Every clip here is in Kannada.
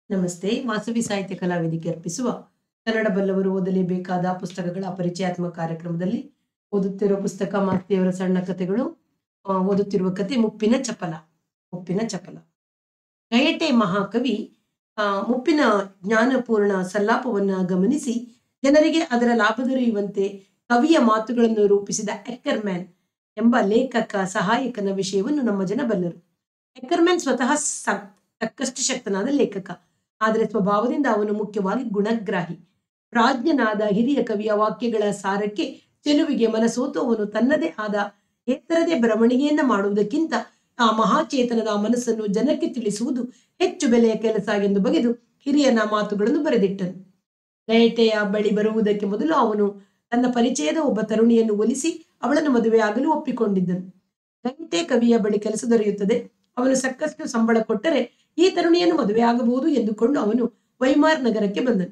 ನಮಸ್ತೆ ವಾಸವಿ ಸಾಹಿತ್ಯ ಕಲಾವೇದಿಕೆ ಅರ್ಪಿಸುವ ಕನ್ನಡ ಬಲ್ಲವರು ಓದಲೇಬೇಕಾದ ಪುಸ್ತಕಗಳ ಪರಿಚಯಾತ್ಮಕ ಕಾರ್ಯಕ್ರಮದಲ್ಲಿ ಓದುತ್ತಿರುವ ಪುಸ್ತಕ ಮಾಸ್ತಿಯವರ ಸಣ್ಣ ಕಥೆಗಳು ಆ, ಓದುತ್ತಿರುವ ಕತೆ ಮುಪ್ಪಿನ ಚಪಲ ಮುಪ್ಪಿನ ಚಪಲ ಗಯಟೆ ಮಹಾಕವಿ ಆ, ಮುಪ್ಪಿನ ಜ್ಞಾನಪೂರ್ಣ ಸಲ್ಲಾಪವನ್ನ ಗಮನಿಸಿ ಜನರಿಗೆ ಅದರ ಲಾಭ ದೊರೆಯುವಂತೆ ಕವಿಯ ಮಾತುಗಳನ್ನು ರೂಪಿಸಿದ ಎಕ್ಕರ್ಮ್ಯಾನ್ ಎಂಬ ಲೇಖಕ ಸಹಾಯಕನ ವಿಷಯವನ್ನು ನಮ್ಮ ಜನ ಬಲ್ಲರು ಎಕ್ಕರ್ಮ್ಯಾನ್ ಸ್ವತಃ ಸ- ತಕ್ಕಷ್ಟು ಶಕ್ತನಾದ ಲೇಖಕ ಆದರೆ ಸ್ವಭಾವದಿಂದ ಅವನು ಮುಖ್ಯವಾಗಿ ಗುಣಗ್ರಾಹಿ ಪ್ರಾಜ್ಞನಾದ ಹಿರಿಯ ಕವಿಯ ವಾಕ್ಯಗಳ ಸಾರಕ್ಕೆ ಚೆಲುವಿಗೆ ಮನಸೋತು ಅವನು ತನ್ನದೇ ಆದ ಎತ್ತರದೇ ಬರವಣಿಗೆಯನ್ನ ಮಾಡುವುದಕ್ಕಿಂತ ಆ ಮಹಾಚೇತನದ ಮನಸ್ಸನ್ನು ಜನಕ್ಕೆ ತಿಳಿಸುವುದು ಹೆಚ್ಚು ಬೆಲೆಯ ಕೆಲಸ ಎಂದು ಬಗೆದು ಹಿರಿಯನ ಮಾತುಗಳನ್ನು ಬರೆದಿಟ್ಟನು ಗಯಟೆಯ ಬಳಿ ಬರುವುದಕ್ಕೆ ಮೊದಲು ಅವನು ತನ್ನ ಪರಿಚಯದ ಒಬ್ಬ ತರುಣಿಯನ್ನು ಒಲಿಸಿ ಅವಳನ್ನು ಮದುವೆಯಾಗಲು ಒಪ್ಪಿಕೊಂಡಿದ್ದನು ಗಯಟೆ ಕವಿಯ ಬಳಿ ಕೆಲಸ ದೊರೆಯುತ್ತದೆ ಅವನು ಸಾಕಷ್ಟು ಸಂಬಳ ಕೊಟ್ಟರೆ ಈ ತರುಣಿಯನ್ನು ಮದುವೆಯಾಗಬಹುದು ಎಂದುಕೊಂಡು ಅವನು ವೈಮಾರ್ ನಗರಕ್ಕೆ ಬಂದನು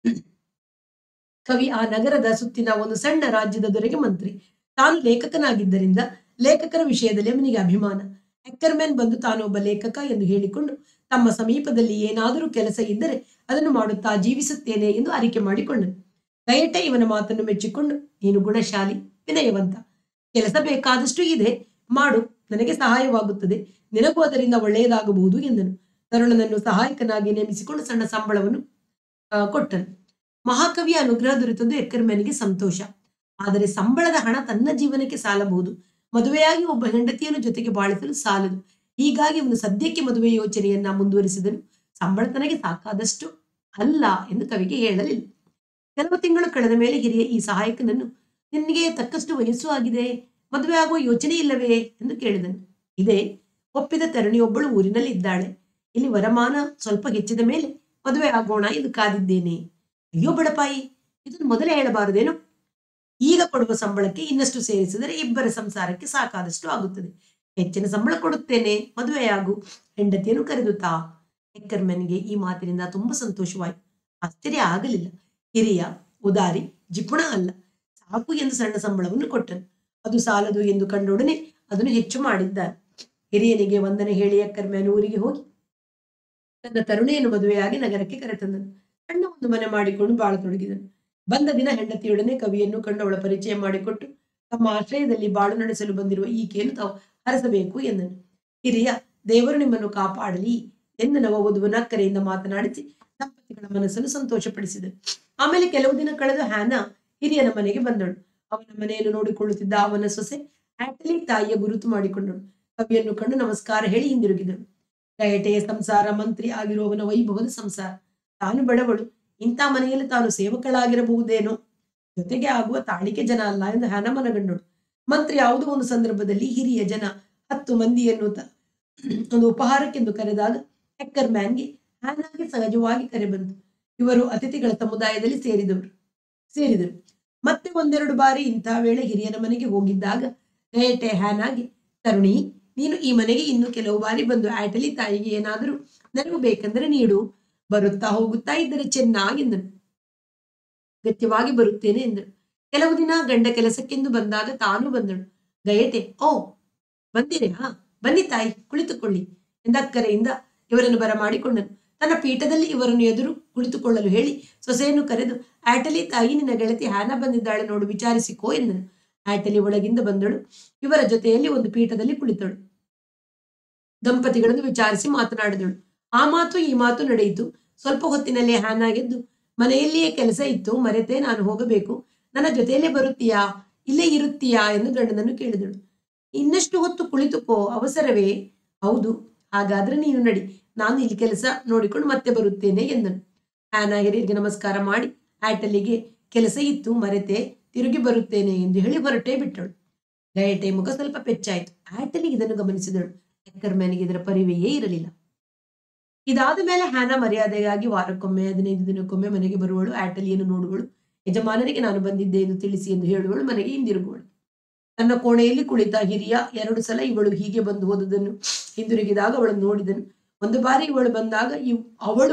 ಕವಿ ಆ ನಗರದ ಸುತ್ತಿನ ಒಂದು ಸಣ್ಣ ರಾಜ್ಯದ ದೊರೆಗೆ ಮಂತ್ರಿ ತಾನು ಲೇಖಕನಾಗಿದ್ದರಿಂದ ಲೇಖಕರ ವಿಷಯದಲ್ಲಿ ಅವನಿಗೆ ಅಭಿಮಾನ ಎಕ್ಕರ್ಮ್ಯಾನ್ ಬಂದು ತಾನೊಬ್ಬ ಲೇಖಕ ಎಂದು ಹೇಳಿಕೊಂಡು ತಮ್ಮ ಸಮೀಪದಲ್ಲಿ ಏನಾದರೂ ಕೆಲಸ ಇದ್ದರೆ ಅದನ್ನು ಮಾಡುತ್ತಾ ಜೀವಿಸುತ್ತೇನೆ ಎಂದು ಅರಿಕೆ ಮಾಡಿಕೊಂಡನು ಗಯಟೆ ಇವನ ಮಾತನ್ನು ಮೆಚ್ಚಿಕೊಂಡು ನೀನು ಗುಣಶಾಲಿ ವಿನಯವಂತ ಕೆಲಸ ಬೇಕಾದಷ್ಟು ಇದೆ ಮಾಡು ನನಗೆ ಸಹಾಯವಾಗುತ್ತದೆ ನಿನಗೂ ಅದರಿಂದ ಒಳ್ಳೆಯದಾಗಬಹುದು ಎಂದನು ತರುಣನನ್ನು ಸಹಾಯಕನಾಗಿ ನೇಮಿಸಿಕೊಂಡು ಸಣ್ಣ ಸಂಬಳವನ್ನು ಆ, ಕೊಟ್ಟನು ಮಹಾಕವಿಯ ಅನುಗ್ರಹ ದೊರೆತದ್ದು ಎಕ್ಕರ್ಮ್ಯಾನಿಗೆ ಸಂತೋಷ ಆದರೆ ಸಂಬಳದ ಹಣ ತನ್ನ ಜೀವನಕ್ಕೆ ಸಾಲಬಹುದು ಮದುವೆಯಾಗಿ ಒಬ್ಬ ಹೆಂಡತಿಯನ್ನು ಜೊತೆಗೆ ಬಾಳಿಸಲು ಸಾಲದು ಹೀಗಾಗಿ ಅವನು ಸದ್ಯಕ್ಕೆ ಮದುವೆ ಯೋಚನೆಯನ್ನ ಮುಂದುವರಿಸಿದನು ಸಂಬಳ ತನಗೆ ಸಾಕಾದಷ್ಟು ಅಲ್ಲ ಎಂದು ಕವಿಗೆ ಹೇಳಲಿಲ್ಲ ಕೆಲವು ತಿಂಗಳು ಕಳೆದ ಮೇಲೆ ಹಿರಿಯ ಈ ಸಹಾಯಕನನ್ನು ನಿನಗೆ ತಕ್ಕಷ್ಟು ವಯಸ್ಸು ಆಗಿದೆ ಮದುವೆ ಆಗುವ ಯೋಚನೆ ಇಲ್ಲವೇ ಎಂದು ಕೇಳಿದನು ಇದೆ ಒಪ್ಪಿದ ತರುಣಿಯೊಬ್ಬಳು ಊರಿನಲ್ಲಿ ಇದ್ದಾಳೆ ಇಲ್ಲಿ ವರಮಾನ ಸ್ವಲ್ಪ ಹೆಚ್ಚಿದ ಮೇಲೆ ಮದುವೆ ಆಗೋಣ ಎಂದು ಕಾದಿದ್ದೇನೆ ಅಯ್ಯೋ ಬಡಪಾಯಿ ಇದನ್ನು ಮೊದಲೇ ಹೇಳಬಾರದೇನು ಈಗ ಕೊಡುವ ಸಂಬಳಕ್ಕೆ ಇನ್ನಷ್ಟು ಸೇರಿಸಿದರೆ ಇಬ್ಬರ ಸಂಸಾರಕ್ಕೆ ಸಾಕಾದಷ್ಟು ಆಗುತ್ತದೆ ಹೆಚ್ಚಿನ ಸಂಬಳ ಕೊಡುತ್ತೇನೆ ಮದುವೆಯಾಗು ಹೆಂಡತಿಯನ್ನು ಕರೆದು ತಾ ಎಕ್ಕರ್ಮನ್ಗೆ ಈ ಮಾತಿನಿಂದ ತುಂಬಾ ಸಂತೋಷವಾಯಿತು ಆಶ್ಚರ್ಯ ಆಗಲಿಲ್ಲ ಹಿರಿಯ ಉದಾರಿ ಜಿಪುಣ ಅಲ್ಲ ಸಾಕು ಎಂದು ಸಣ್ಣ ಸಂಬಳವನ್ನು ಕೊಟ್ಟನು ಅದು ಸಾಲದು ಎಂದು ಕಂಡೊಡನೆ ಅದನ್ನು ಹೆಚ್ಚು ಮಾಡಿದ್ದಾನೆ ಹಿರಿಯನಿಗೆ ವಂದನೆ ಹೇಳಿ ಎಕ್ಕರ್ಮ್ಯಾನ್ ಊರಿಗೆ ಹೋಗಿ ತನ್ನ ತರುಣಿಯನ್ನು ಮದುವೆಯಾಗಿ ನಗರಕ್ಕೆ ಕರೆತಂದನು ಸಣ್ಣ ಒಂದು ಮನೆ ಮಾಡಿಕೊಂಡು ಬಾಳತೊಡಗಿದನು ಬಂದ ದಿನ ಹೆಂಡತಿಯೊಡನೆ ಕವಿಯನ್ನು ಕಂಡು ಅವಳ ಪರಿಚಯ ಮಾಡಿಕೊಟ್ಟು ತಮ್ಮ ಆಶ್ರಯದಲ್ಲಿ ಬಾಳು ನಡೆಸಲು ಬಂದಿರುವ ಈಕೆಯನ್ನು ತಾವು ಹರಸಬೇಕು ಎಂದನು ಹಿರಿಯ ದೇವರು ನಿಮ್ಮನ್ನು ಕಾಪಾಡಲಿ ಎಂದು ನವವಧುವನ ಅಕ್ಕರೆಯಿಂದ ಮಾತನಾಡಿಸಿ ದಂಪತಿಗಳ ಮನಸ್ಸನ್ನು ಸಂತೋಷಪಡಿಸಿದನು ಆಮೇಲೆ ಕೆಲವು ದಿನ ಕಳೆದು ಹ್ಯಾನಾ ಹಿರಿಯನ ಮನೆಗೆ ಬಂದಳು ಅವನ ಮನೆಯನ್ನು ನೋಡಿಕೊಳ್ಳುತ್ತಿದ್ದ ಅವನ ಸೊಸೆ ಆಟಲಿ ತಾಯಿಯ ಗುರುತು ಮಾಡಿಕೊಂಡಳು ಕವಿಯನ್ನು ಕಂಡು ನಮಸ್ಕಾರ ಹೇಳಿ ಹಿಂದಿರುಗಿದಳು ಗಯಟೆಯ ಸಂಸಾರ ಮಂತ್ರಿ ಆಗಿರುವವನ ವೈಭವದ ಸಂಸಾರ ತಾನು ಬಡವಳು ಇಂಥ ಮನೆಯಲ್ಲಿ ತಾನು ಸೇವಕಳಾಗಿರಬಹುದೇನೋ ಜೊತೆಗೆ ಆಗುವ ತಾಳಿಕೆ ಜನ ಅಲ್ಲ ಎಂದು ಹ್ಯಾನ ಮನಗಂಡಳು ಮಂತ್ರಿ ಯಾವುದೋ ಒಂದು ಸಂದರ್ಭದಲ್ಲಿ ಹಿರಿಯ ಜನ ಹತ್ತು ಮಂದಿಯನ್ನು ತ- ಒಂದು ಉಪಹಾರಕ್ಕೆಂದು ಕರೆದಾಗ ಹೆಕ್ಕರ್ ಮ್ಯಾನ್ಗೆ ಹ್ಯಾನಾಗೆ ಸಹಜವಾಗಿ ಕರೆ ಬಂತು ಇವರು ಅತಿಥಿಗಳ ಸಮುದಾಯದಲ್ಲಿ ಸೇರಿದವರು ಸೇರಿದರು ಮತ್ತೆ ಒಂದೆರಡು ಬಾರಿ ಇಂಥ ವೇಳೆ ಹಿರಿಯನ ಮನೆಗೆ ಹೋಗಿದ್ದಾಗ ಗಯಟೆ ಹ್ಯಾನಾಗಿ ತರುಣಿ ನೀನು ಈ ಮನೆಗೆ ಇನ್ನು ಕೆಲವು ಬಾರಿ ಬಂದು ಆಟಲಿ ತಾಯಿಗೆ ಏನಾದರೂ ನೆರವು ಬೇಕೆಂದರೆ ನೀಡು ಬರುತ್ತಾ ಹೋಗುತ್ತಾ ಇದ್ದರೆ ಚೆನ್ನಾಗೆಂದನು ಗತ್ಯವಾಗಿ ಬರುತ್ತೇನೆ ಎಂದಳು ಕೆಲವು ದಿನ ಗಂಡ ಕೆಲಸಕ್ಕೆಂದು ಬಂದಾಗ ತಾನು ಬಂದಳು ಗಯಟೆ ಓ ಬಂದಿರಾ ಬನ್ನಿ ತಾಯಿ ಕುಳಿತುಕೊಳ್ಳಿ ಎಂದಕ್ಕರೆಯಿಂದ ಇವರನ್ನು ಬರಮಾಡಿಕೊಂಡನು ತನ್ನ ಪೀಠದಲ್ಲಿ ಇವರನ್ನು ಎದುರು ಕುಳಿತುಕೊಳ್ಳಲು ಹೇಳಿ ಸೊಸೆಯನ್ನು ಕರೆದು ಆಟಲಿ ತಾಯಿ ನಿನ್ನ ಗೆಳತಿ ಹ್ಯಾನ ಬಂದಿದ್ದಾಳೆ ನೋಡು ವಿಚಾರಿಸಿಕೋ ಎಂದನು ಆಟಲಿ ಒಳಗಿಂದ ಬಂದಳು ಇವರ ಜೊತೆಯಲ್ಲಿ ಒಂದು ಪೀಠದಲ್ಲಿ ಕುಳಿತಳು ದಂಪತಿಗಳನ್ನು ವಿಚಾರಿಸಿ ಮಾತನಾಡಿದಳು ಆ ಮಾತು ಈ ಮಾತು ನಡೆಯಿತು ಸ್ವಲ್ಪ ಹೊತ್ತಿನಲ್ಲಿ ಹ್ಯಾನಾಗೆದ್ದು ಮನೆಯಲ್ಲಿಯೇ ಕೆಲಸ ಇತ್ತು ಮರೆತೆ ನಾನು ಹೋಗಬೇಕು ನನ್ನ ಜೊತೆಯಲ್ಲೇ ಬರುತ್ತೀಯಾ ಇಲ್ಲೇ ಇರುತ್ತೀಯಾ ಎಂದು ಗಂಡನನ್ನು ಕೇಳಿದಳು ಇನ್ನಷ್ಟು ಹೊತ್ತು ಕುಳಿತುಕೋ ಅವಸರವೇ ಹೌದು ಹಾಗಾದ್ರೆ ನೀನು ನಡಿ ನಾನು ಇಲ್ಲಿ ಕೆಲಸ ನೋಡಿಕೊಂಡು ಮತ್ತೆ ಬರುತ್ತೇನೆ ಎಂದನು ಹ್ಯಾನಾ ಹಿರಿಯರಿಗೆ ನಮಸ್ಕಾರ ಮಾಡಿ ಆಟಲಿಗೆ ಕೆಲಸ ಇತ್ತು ಮರೆತೆ ತಿರುಗಿ ಬರುತ್ತೇನೆ ಎಂದು ಹೇಳಿ ಹೊರಟೇ ಬಿಟ್ಟಳು ಗಯಟೆ ಮುಖ ಸ್ವಲ್ಪ ಪೆಚ್ಚಾಯಿತು ಆಟಲಿ ಇದನ್ನು ಗಮನಿಸಿದಳು ಎಕ್ಕರ್ಮ್ಯಾನಿಗೆ ಇದರ ಪರಿವೆಯೇ ಇರಲಿಲ್ಲ ಇದಾದ ಮೇಲೆ ಹ್ಯಾನಾ ಮರ್ಯಾದೆಗಾಗಿ ವಾರಕ್ಕೊಮ್ಮೆ ಹದಿನೈದು ದಿನಕ್ಕೊಮ್ಮೆ ಮನೆಗೆ ಬರುವಳು ಆಟಲಿಯನ್ನು ನೋಡುವಳು ಯಜಮಾನರಿಗೆ ನಾನು ಬಂದಿದ್ದೆ ಎಂದು ತಿಳಿಸಿ ಎಂದು ಹೇಳುವಳು ಮನೆಗೆ ಹಿಂದಿರುಗುವಳು ತನ್ನ ಕೋಣೆಯಲ್ಲಿ ಕುಳಿತ ಹಿರಿಯ ಎರಡು ಸಲ ಇವಳು ಹೀಗೆ ಬಂದು ಹೋದುದನ್ನು ಹಿಂದಿರುಗಿದಾಗ ಅವಳನ್ನು ನೋಡಿದನು ಒಂದು ಬಾರಿ ಇವಳು ಬಂದಾಗ ಇವ್ ಅವಳು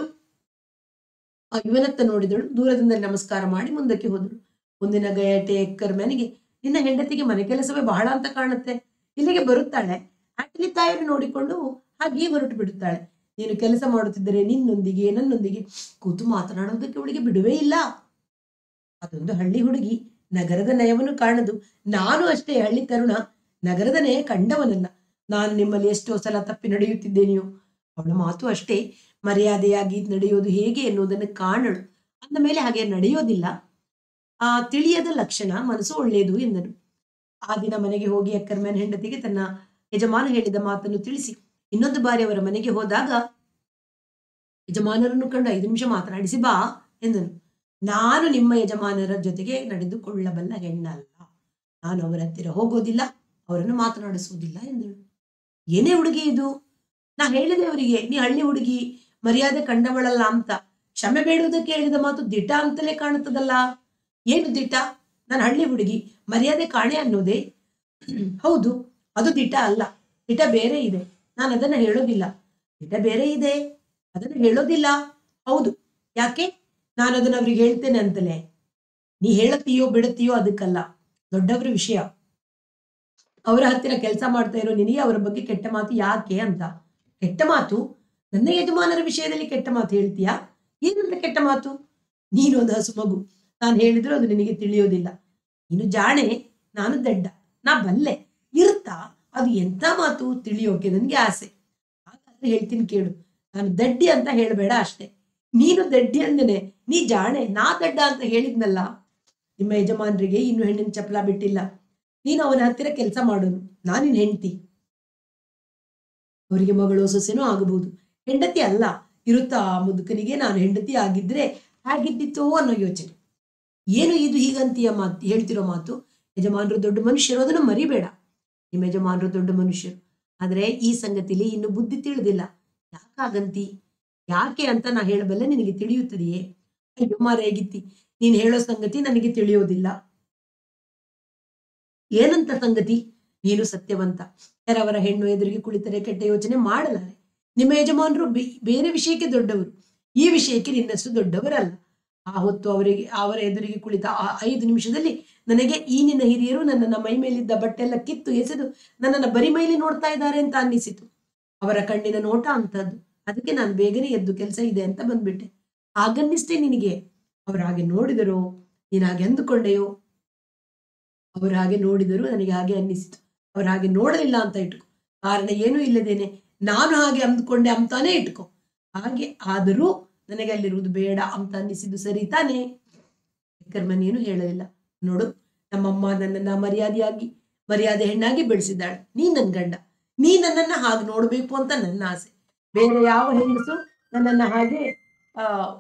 ಆ ಇವನತ್ತ ನೋಡಿದಳು ದೂರದಿಂದ ನಮಸ್ಕಾರ ಮಾಡಿ ಮುಂದಕ್ಕೆ ಹೋದಳು ಮುಂದಿನ ಗಯಟೆ ಎಕ್ಕರ್ ಮನೆಗೆ ನಿನ್ನ ಹೆಂಡತಿಗೆ ಮನೆ ಕೆಲಸವೇ ಬಹಳ ಅಂತ ಕಾಣುತ್ತೆ ಇಲ್ಲಿಗೆ ಬರುತ್ತಾಳೆ ಆಟಲಿ ತಾಯಿಯನ್ನು ನೋಡಿಕೊಂಡು ಹಾಗೆಯೇ ಹೊರಟು ಬಿಡುತ್ತಾಳೆ ನೀನು ಕೆಲಸ ಮಾಡುತ್ತಿದ್ದರೆ ನಿನ್ನೊಂದಿಗೆ ನನ್ನೊಂದಿಗೆ ಕೂತು ಮಾತನಾಡೋದಕ್ಕೆ ಅವಳಿಗೆ ಬಿಡುವೇ ಇಲ್ಲ ಅದೊಂದು ಹಳ್ಳಿ ಹುಡುಗಿ ನಗರದ ನಯವನ್ನು ಕಾಣದು ನಾನು ಅಷ್ಟೇ ಹಳ್ಳಿ ತರುಣ ನಗರದ ನಯ ಕಂಡವನಲ್ಲ ನಾನು ನಿಮ್ಮಲ್ಲಿ ಎಷ್ಟೋ ಸಲ ತಪ್ಪಿ ನಡೆಯುತ್ತಿದ್ದೇನೆಯೋ ಅವಳ ಮಾತು ಅಷ್ಟೇ ಮರ್ಯಾದೆಯಾಗಿ ನಡೆಯೋದು ಹೇಗೆ ಎನ್ನುವುದನ್ನು ಕಾಣಳು ಅಂದ ಮೇಲೆ ಹಾಗೆ ನಡೆಯೋದಿಲ್ಲ ಆ ತಿಳಿಯದ ಲಕ್ಷಣ ಮನಸ್ಸು ಒಳ್ಳೆಯದು ಎಂದನು ಆ ದಿನ ಮನೆಗೆ ಹೋಗಿ ಅಕ್ಕರ್ಮನ್ ಹೆಂಡತಿಗೆ ತನ್ನ ಯಜಮಾನ ಹೇಳಿದ ಮಾತನ್ನು ತಿಳಿಸಿ ಇನ್ನೊಂದು ಬಾರಿ ಅವರ ಮನೆಗೆ ಹೋದಾಗ ಯಜಮಾನರನ್ನು ಕಂಡು ಐದು ನಿಮಿಷ ಮಾತನಾಡಿಸಿ ಬಾ ಎಂದನು ನಾನು ನಿಮ್ಮ ಯಜಮಾನರ ಜೊತೆಗೆ ನಡೆದುಕೊಳ್ಳಬಲ್ಲ ಹೆಣ್ಣಲ್ಲ ನಾನು ಅವರ ಹತ್ತಿರ ಹೋಗೋದಿಲ್ಲ ಅವರನ್ನು ಮಾತನಾಡಿಸುವುದಿಲ್ಲ ಎಂದಳು ಏನೇ ಹುಡುಗಿ ಇದು ನಾ ಹೇಳಿದೆ ಅವರಿಗೆ ನೀ ಹಳ್ಳಿ ಹುಡುಗಿ ಮರ್ಯಾದೆ ಕಂಡವಳಲ್ಲ ಅಂತ ಕ್ಷಮೆ ಬೇಡುವುದಕ್ಕೆ ಹೇಳಿದ ಮಾತು ದಿಟ ಅಂತಲೇ ಕಾಣುತ್ತದಲ್ಲ ಏನು ದಿಟ ನಾನು ಹಳ್ಳಿ ಹುಡುಗಿ ಮರ್ಯಾದೆ ಕಾಣೆ ಅನ್ನೋದೇ ಹೌದು ಅದು ದಿಟ ಅಲ್ಲ ದಿಟ ಬೇರೆ ಇದೆ ನಾನು ಅದನ್ನ ಹೇಳೋದಿಲ್ಲ ದಿಟ ಬೇರೆ ಇದೆ ಅದನ್ನ ಹೇಳೋದಿಲ್ಲ ಹೌದು ಯಾಕೆ ನಾನು ಅದನ್ನ ಅವ್ರಿಗೆ ಹೇಳ್ತೇನೆ ಅಂತಲೇ ನೀ ಹೇಳತ್ತೀಯೋ ಬಿಡುತ್ತೀಯೋ ಅದಕ್ಕಲ್ಲ ದೊಡ್ಡವರ ವಿಷಯ ಅವರ ಹತ್ತಿರ ಕೆಲಸ ಮಾಡ್ತಾ ಇರೋ ನಿನಗೆ ಅವರ ಬಗ್ಗೆ ಕೆಟ್ಟ ಮಾತು ಯಾಕೆ ಅಂತ ಕೆಟ್ಟ ಮಾತು ನನ್ನ ಯಜಮಾನರ ವಿಷಯದಲ್ಲಿ ಕೆಟ್ಟ ಮಾತು ಹೇಳ್ತೀಯಾ ಏನಂತ ಕೆಟ್ಟ ಮಾತು ನೀನು ಒಂದು ಹಸು ಮಗು ನಾನು ಹೇಳಿದ್ರು ಅದು ನಿನಗೆ ತಿಳಿಯೋದಿಲ್ಲ ನೀನು ಜಾಣೆ ನಾನು ದಡ್ಡ ನಾ ಬಲ್ಲೆ ಇರ್ತಾ ಅದು ಎಂತ ಮಾತು ತಿಳಿಯೋಕೆ ನನಗೆ ಆಸೆ ಹಾಗಾದ್ರೆ ಹೇಳ್ತೀನಿ ಕೇಳು ನಾನು ದಡ್ಡಿ ಅಂತ ಹೇಳಬೇಡ ಅಷ್ಟೇ ನೀನು ದಡ್ಡಿ ಅಂದನೆ ನೀ ಜಾಣೆ ನಾ ದಡ್ಡ ಅಂತ ಹೇಳಿದ್ನಲ್ಲ ನಿಮ್ಮ ಯಜಮಾನರಿಗೆ ಇನ್ನು ಹೆಣ್ಣಿನ ಚಪ್ಪಲ ಬಿಟ್ಟಿಲ್ಲ ನೀನು ಅವನ ಹತ್ತಿರ ಕೆಲಸ ಮಾಡೋನು ನಾನಿನ್ ಹೆಂಡತಿ ಅವರಿಗೆ ಮಗಳು ಸೊಸೆನೂ ಆಗಬಹುದು ಹೆಂಡತಿ ಅಲ್ಲ ಇರುತ್ತಾ ಆ ಮುದುಕನಿಗೆ ನಾನು ಹೆಂಡತಿ ಆಗಿದ್ರೆ ಹೇಗಿದ್ದಿತ್ತೋ ಅನ್ನೋ ಯೋಚನೆ ಏನು ಇದು ಹೀಗಂತೀಯ ಮಾತು ಹೇಳ್ತಿರೋ ಮಾತು ಯಜಮಾನರು ದೊಡ್ಡ ಮನುಷ್ಯರು ಅದನ್ನು ಮರಿಬೇಡ ನಿಮ್ಮ ಯಜಮಾನರು ದೊಡ್ಡ ಮನುಷ್ಯರು ಆದ್ರೆ ಈ ಸಂಗತಿಲಿ ಇನ್ನು ಬುದ್ಧಿ ತಿಳಿದಿಲ್ಲ ಯಾಕಾಗಂತಿ ಯಾಕೆ ಅಂತ ನಾ ಹೇಳಬಲ್ಲೆ ನಿನಗೆ ತಿಳಿಯುತ್ತದೆಯೇ ಅಯ್ಯೋ ಮಾರೇಗಿತ್ತಿ ನೀನು ಹೇಳೋ ಸಂಗತಿ ನನಗೆ ತಿಳಿಯೋದಿಲ್ಲ ಏನಂತ ಸಂಗತಿ ನೀನು ಸತ್ಯವಂತ ಯಾರವರ ಹೆಣ್ಣು ಎದುರಿಗೆ ಕುಳಿತರೆ ಕೆಟ್ಟ ಯೋಚನೆ ಮಾಡಲಾರೆ ನಿಮ್ಮ ಯಜಮಾನರು ಬೇ- ಬೇರೆ ವಿಷಯಕ್ಕೆ ದೊಡ್ಡವರು ಈ ವಿಷಯಕ್ಕೆ ನಿನ್ನಷ್ಟು ದೊಡ್ಡವರಲ್ಲ ಆ ಹೊತ್ತು ಅವರಿಗೆ ಅವರ ಎದುರಿಗೆ ಕುಳಿತ ಆ ಐದು ನಿಮಿಷದಲ್ಲಿ ನನಗೆ ಈ ನಿನ್ನ ಹಿರಿಯರು ನನ್ನನ್ನ ಮೈ ಮೇಲಿದ್ದ ಬಟ್ಟೆಲ್ಲ ಕಿತ್ತು ಎಸೆದು ನನ್ನನ್ನ ಬರಿ ಮೈಲಿ ನೋಡ್ತಾ ಇದ್ದಾರೆ ಅಂತ ಅನ್ನಿಸಿತು ಅವರ ಕಣ್ಣಿನ ನೋಟ ಅಂತದ್ದು ಅದಕ್ಕೆ ನಾನು ಬೇಗನೆ ಎದ್ದು ಕೆಲಸ ಇದೆ ಅಂತ ಬಂದ್ಬಿಟ್ಟೆ ಹಾಗನ್ನಿಸ್ತೇ ನಿನಗೆ ಅವ್ರು ಹಾಗೆ ನೋಡಿದರೋ ನೀನು ಹಾಗೆ ಅಂದುಕೊಂಡೆಯೋ ಅವರು ಹಾಗೆ ನೋಡಿದರು ನನಗೆ ಹಾಗೆ ಅನ್ನಿಸಿತು ಅವ್ರು ಹಾಗೆ ನೋಡಲಿಲ್ಲ ಅಂತ ಇಟ್ಕೊ ಕಾರಣ ಏನೂ ಇಲ್ಲದೇನೆ ನಾನು ಹಾಗೆ ಅಂದ್ಕೊಂಡೆ ಅಂತಾನೆ ಇಟ್ಕೊ ಹಾಗೆ ಆದರೂ ನನಗೆ ಅಲ್ಲಿರುವುದು ಬೇಡ ಅಂತ ಅನ್ನಿಸಿದ್ದು ಸರಿ ತಾನೇ ಕರ್ಮನ್ ಏನು ಹೇಳಲಿಲ್ಲ ನೋಡು ನಮ್ಮಮ್ಮ ನನ್ನನ್ನ ಮರ್ಯಾದೆಯಾಗಿ ಮರ್ಯಾದೆ ಹೆಣ್ಣಾಗಿ ಬೆಳೆಸಿದ್ದಾಳೆ ನೀ ನನ್ ಗಂಡ ನೀ ನನ್ನನ್ನ ಹಾಗೆ ನೋಡ್ಬೇಕು ಅಂತ ನನ್ನ ಆಸೆ ಬೇರೆ ಯಾವ ಹೆಂಗಸು ನನ್ನನ್ನ ಹಾಗೆ ಆ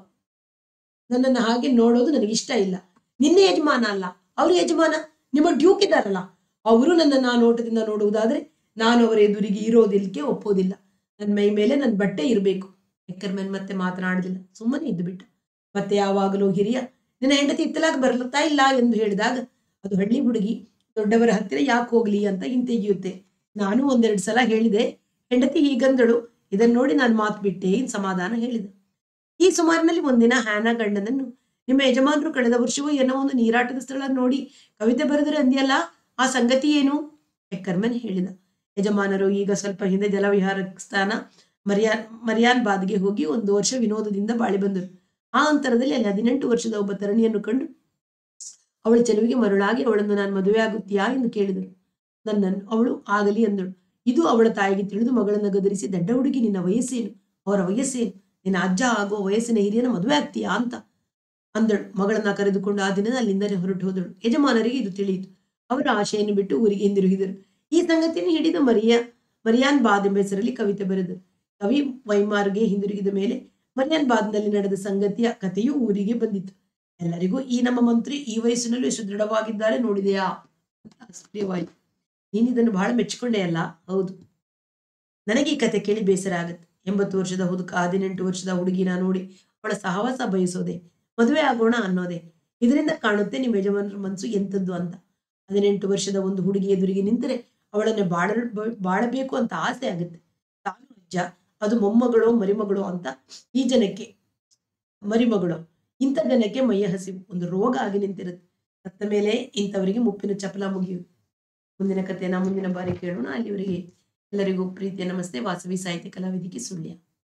ನನ್ನನ್ನ ಹಾಗೆ ನೋಡೋದು ನನಗೆ ಇಷ್ಟ ಇಲ್ಲ ನಿನ್ನ ಯಜಮಾನ ಅಲ್ಲ ಅವ್ರ ಯಜಮಾನ ನಿಮ್ಮ ಡ್ಯೂಕ್ ಇದ್ದಾರಲ್ಲ ಅವರು ನನ್ನನ್ನು ಆ ನೋಟದಿಂದ ನೋಡುವುದಾದ್ರೆ ನಾನು ಅವರ ಎದುರಿಗೆ ಇರೋದಿಲ್ಲಕ್ಕೆ ಒಪ್ಪೋದಿಲ್ಲ ನನ್ನ ಮೈ ಮೇಲೆ ನನ್ನ ಬಟ್ಟೆ ಇರಬೇಕು ಎಕ್ಕರ್ಮನ್ ಮತ್ತೆ ಮಾತನಾಡಲಿಲ್ಲ ಸುಮ್ಮನೆ ಇದ್ದು ಬಿಟ್ಟ ಮತ್ತೆ ಯಾವಾಗಲೂ ಹಿರಿಯ ನಿನ್ನ ಹೆಂಡತಿ ಇತ್ತಲಾಗ ಬರ್ಲತ್ತಾ ಇಲ್ಲ ಎಂದು ಹೇಳಿದಾಗ ಅದು ಹಳ್ಳಿ ಹುಡುಗಿ ದೊಡ್ಡವರ ಹತ್ತಿರ ಯಾಕೆ ಹೋಗ್ಲಿ ಅಂತ ಹಿಂತೆಗೆಯುತ್ತೆ ನಾನು ಒಂದೆರಡು ಸಲ ಹೇಳಿದೆ ಹೆಂಡತಿ ಹೀಗಂದಳು ಇದನ್ನ ನೋಡಿ ನಾನು ಮಾತು ಬಿಟ್ಟೆ ಇನ್ ಸಮಾಧಾನ ಹೇಳಿದೆ ಈ ಸುಮಾರಿನಲ್ಲಿ ಒಂದಿನ ಹ್ಯಾನ ಗಂಡನನ್ನು ನಿಮ್ಮ ಯಜಮಾನರು ಕಳೆದ ವರ್ಷವೂ ಏನೋ ಒಂದು ನೀರಾಟದ ಸ್ಥಳ ನೋಡಿ ಕವಿತೆ ಬರೆದರೆ ಅಂದ್ಯಲ್ಲ ಆ ಸಂಗತಿ ಏನು ಎಕ್ಕರ್ಮನ್ ಹೇಳಿದ ಯಜಮಾನರು ಈಗ ಸ್ವಲ್ಪ ಹಿಂದೆ ಜಲವಿಹಾರ ಸ್ಥಾನ ಮರಿಯಾನ್ ಮರಿಯಾನ್ ಬಾದ್ಗೆ ಹೋಗಿ ಒಂದು ವರ್ಷ ವಿನೋದದಿಂದ ಬಾಳಿ ಬಂದರು ಆ ಅಂತರದಲ್ಲಿ ಅಲ್ಲಿ ಹದಿನೆಂಟು ವರ್ಷದ ಒಬ್ಬ ತರಣಿಯನ್ನು ಕಂಡು ಅವಳ ಚೆಲುವಿಗೆ ಮರುಳಾಗಿ ಅವಳನ್ನು ನಾನು ಮದುವೆ ಆಗುತ್ತೀಯಾ ಎಂದು ಕೇಳಿದರು ನನ್ನನ್ನು ಅವಳು ಆಗಲಿ ಎಂದಳು ಇದು ಅವಳ ತಾಯಿಗೆ ತಿಳಿದು ಮಗಳನ್ನು ಗದರಿಸಿ ದಡ್ಡ ಹುಡುಗಿ ನಿನ್ನ ವಯಸ್ಸೇನು ಅವರ ವಯಸ್ಸೇನು ನಿನ್ನ ಅಜ್ಜ ಆಗುವ ವಯಸ್ಸಿನ ಹಿರಿಯನ ಮದುವೆ ಆಗ್ತೀಯಾ ಅಂತ ಅಂದಳು ಮಗಳನ್ನ ಕರೆದುಕೊಂಡು ಆ ದಿನ ಅಲ್ಲಿಂದಲೇ ಹೊರಟು ಹೋದಳು ಯಜಮಾನರಿಗೆ ಇದು ತಿಳಿಯಿತು ಅವರ ಆಶೆಯನ್ನು ಬಿಟ್ಟು ಊರಿಗೆ ಹಿಂದಿರುಗಿದರು ಈ ಸಂಗತಿಯನ್ನು ಹಿಡಿದು ಮರಿಯಾ ಮರಿಯಾನ್ ಬಾದ್ ಎಂಬ ಹೆಸರಲ್ಲಿ ಕವಿತೆ ಬರೆದರು ಕವಿ ವೈಮಾರ್ಗೆ ಹಿಂದಿರುಗಿದ ಮೇಲೆ ಮರಿಯಾನ್ ಬಾದ್ನಲ್ಲಿ ನಡೆದ ಸಂಗತಿಯ ಕಥೆಯು ಊರಿಗೆ ಬಂದಿತು ಎಲ್ಲರಿಗೂ ಈ ನಮ್ಮ ಮಂತ್ರಿ ಈ ವಯಸ್ಸಿನಲ್ಲೂ ಎಷ್ಟು ದೃಢವಾಗಿದ್ದಾರೆ ನೋಡಿದೆಯಾ ಅಂತ ಆಶ್ಚರ್ಯವಾಯಿತು ನೀನು ಇದನ್ನು ಬಹಳ ಮೆಚ್ಚಿಕೊಂಡೆ ಅಲ್ಲ ಹೌದು ನನಗೆ ಈ ಕತೆ ಕೇಳಿ ಬೇಸರ ಆಗತ್ತೆ ಎಂಬತ್ತು ವರ್ಷದ ಹುಡುಕ ಹದಿನೆಂಟು ವರ್ಷದ ಹುಡುಗಿನ ನೋಡಿ ಅವಳ ಸಹವಾಸ ಬಯಸೋದೆ ಮದುವೆ ಆಗೋಣ ಅನ್ನೋದೆ ಇದರಿಂದ ಕಾಣುತ್ತೆ ನಿಮ್ಮ ಯಜಮಾನರ ಮನಸ್ಸು ಎಂಥದ್ದು ಅಂತ ಹದಿನೆಂಟು ವರ್ಷದ ಒಂದು ಹುಡುಗಿ ಎದುರಿಗೆ ನಿಂತರೆ ಅವಳನ್ನು ಬಾಳ ಬಾಳಬೇಕು ಅಂತ ಆಸೆ ಆಗುತ್ತೆ ತಾನು ಅಜ್ಜ ಅದು ಮೊಮ್ಮಗಳು ಮರಿಮಗಳು ಅಂತ ಈ ಜನಕ್ಕೆ ಮರಿಮಗಳು ಇಂಥ ಜನಕ್ಕೆ ಮೈಯ ಹಸಿವು ಒಂದು ರೋಗ ಆಗಿ ನಿಂತಿರುತ್ತೆ ಸತ್ತ ಮೇಲೆ ಇಂಥವರಿಗೆ ಮುಪ್ಪಿನ ಚಪಲ ಮುಗಿಯುವುದು ಮುಂದಿನ ಕಥೆನ ಮುಂದಿನ ಬಾರಿ ಕೇಳೋಣ ಅಲ್ಲಿವರೆಗೆ ಎಲ್ಲರಿಗೂ ಪ್ರೀತಿಯ ನಮಸ್ತೆ ವಾಸವಿ ಸಾಹಿತ್ಯ ಕಲಾವಿದಿಕೆ ಸುಳ್ಯ